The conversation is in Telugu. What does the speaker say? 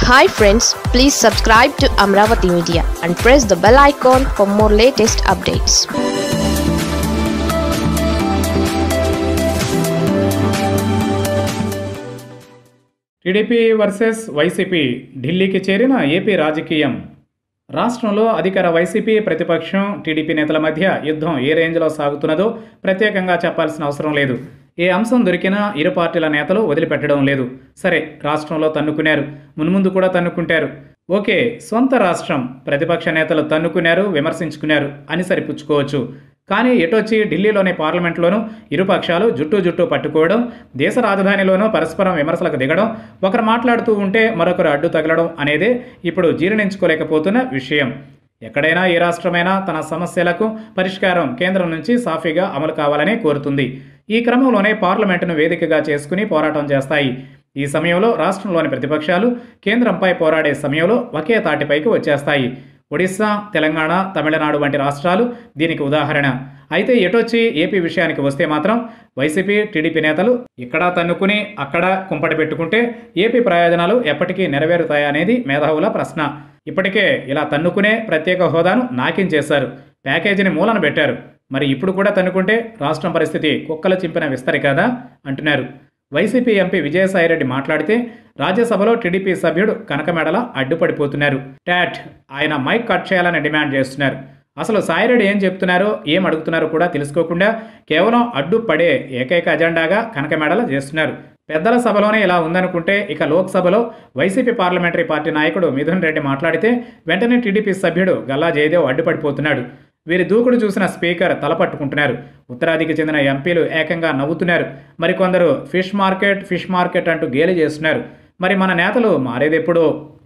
hi friends please subscribe to Amaravati media and press the bell icon for more latest updates TDP versus YCP ఢిల్లీకి చేరిన ఏపీ రాజకీయం రాష్ట్రంలో అధికార వైసీపీ ప్రతిపక్షం టీడీపీ నేతల మధ్య యుద్ధం ఏ రేంజ్లో సాగుతున్నదో ప్రత్యేకంగా చెప్పాల్సిన అవసరం లేదు ఏ అంశం దొరికినా ఇరు పార్టీల నేతలు వదిలిపెట్టడం లేదు సరే రాష్ట్రంలో తన్నుకున్నారు మున్ముందు కూడా తన్నుకుంటారు ఓకే సొంత రాష్ట్రం ప్రతిపక్ష నేతలు తన్నుకున్నారు విమర్శించుకున్నారు అని సరిపుచ్చుకోవచ్చు కానీ ఎటొచ్చి ఢిల్లీలోని పార్లమెంట్లోనూ ఇరుపక్షాలు జుట్టు జుట్టు పట్టుకోవడం దేశ రాజధానిలోనూ పరస్పరం విమర్శలకు దిగడం ఒకరు మాట్లాడుతూ ఉంటే మరొకరు అడ్డు తగలడం అనేదే ఇప్పుడు జీర్ణించుకోలేకపోతున్న విషయం ఎక్కడైనా ఏ రాష్ట్రమైనా తన సమస్యలకు పరిష్కారం కేంద్రం నుంచి సాఫీగా అమలు కావాలని కోరుతుంది ఈ క్రమంలోనే పార్లమెంటును వేదికగా చేసుకుని పోరాటం చేస్తాయి ఈ సమయంలో రాష్ట్రంలోని ప్రతిపక్షాలు కేంద్రంపై పోరాడే సమయంలో ఒకే తాటిపైకి వచ్చేస్తాయి ఒడిశా తెలంగాణ తమిళనాడు వంటి రాష్ట్రాలు దీనికి ఉదాహరణ అయితే ఎటొచ్చి ఏపీ విషయానికి వస్తే మాత్రం వైసీపీ టీడీపీ నేతలు ఇక్కడ తన్నుకుని అక్కడ కుంపటి పెట్టుకుంటే ఏపీ ప్రయోజనాలు ఎప్పటికీ నెరవేరుతాయనేది మేధావుల ప్రశ్న ఇప్పటికే ఇలా తన్నుకునే ప్రత్యేక హోదాను నాకించేశారు ప్యాకేజీని మూలన పెట్టారు మరి ఇప్పుడు కూడా తన్నుకుంటే రాష్ట్రం పరిస్థితి కుక్కలు చింపిన విస్తరి కదా అంటున్నారు వైసీపీ ఎంపీ విజయసాయిరెడ్డి మాట్లాడితే రాజ్యసభలో టీడీపీ సభ్యుడు కనకమెడల అడ్డుపడిపోతున్నారు టాట్ ఆయన మైక్ కట్ చేయాలని డిమాండ్ చేస్తున్నారు అసలు సాయిరెడ్డి ఏం చెప్తున్నారో ఏం అడుగుతున్నారో కూడా తెలుసుకోకుండా కేవలం అడ్డుపడే ఏకైక అజెండాగా కనకమెడల చేస్తున్నారు పెద్దల సభలోనే ఇలా ఉందనుకుంటే ఇక లోక్సభలో వైసీపీ పార్లమెంటరీ పార్టీ నాయకుడు మిథున్ రెడ్డి మాట్లాడితే వెంటనే టీడీపీ సభ్యుడు గల్లా జయదేవ్ అడ్డుపడిపోతున్నాడు వీరి దూకుడు చూసిన స్పీకర్ తలపట్టుకుంటున్నారు ఉత్తరాదికి చెందిన ఎంపీలు ఏకంగా నవ్వుతున్నారు మరికొందరు ఫిష్ మార్కెట్ ఫిష్ మార్కెట్ అంటూ గేలి చేస్తున్నారు మరి మన నేతలు మారేదెప్పుడో